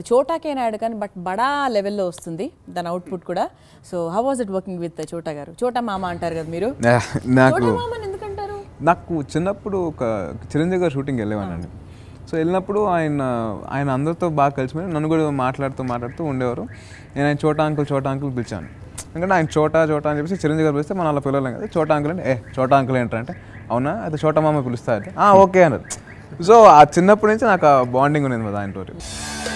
చోటాకే నాయుడు కానీ బట్ బడా లెవెల్లో వస్తుంది దాని అవుట్పుట్ కూడా so how was it working with Chota గారు చోటా మామ అంటారు కదా మీరు నాకు చోటా మామ ఎందుకంటారు నాకు చిన్నప్పుడు ఒక చిరంజీవి గారు షూటింగ్ వెళ్ళేవానండి సో వెళ్ళినప్పుడు ఆయన ఆయన అందరితో బాగా కలిసిపోయి నన్ను కూడా మాట్లాడుతూ మాట్లాడుతూ ఉండేవారు నేను ఆయన చోటా అంకుల్ చోటా అంకుల్ పిలిచాను ఎందుకంటే ఆయన చోటా చోటా అని చెప్పేసి చిరంజీవి గారు పిలిస్తే మన అలా పిలవలేం కదా చోటా అంకుల్ అంటే ఏ చోటా అంకుల్ ఏంటంటే అవునా అయితే చోటా మామ పిలుస్తా అంటే "ఆ, ఓకే అన్నారు సో ఆ చిన్నప్పటి నుంచి నాకు ఆ బాండింగ్ ఉన్నది కదా ఆయనతోటి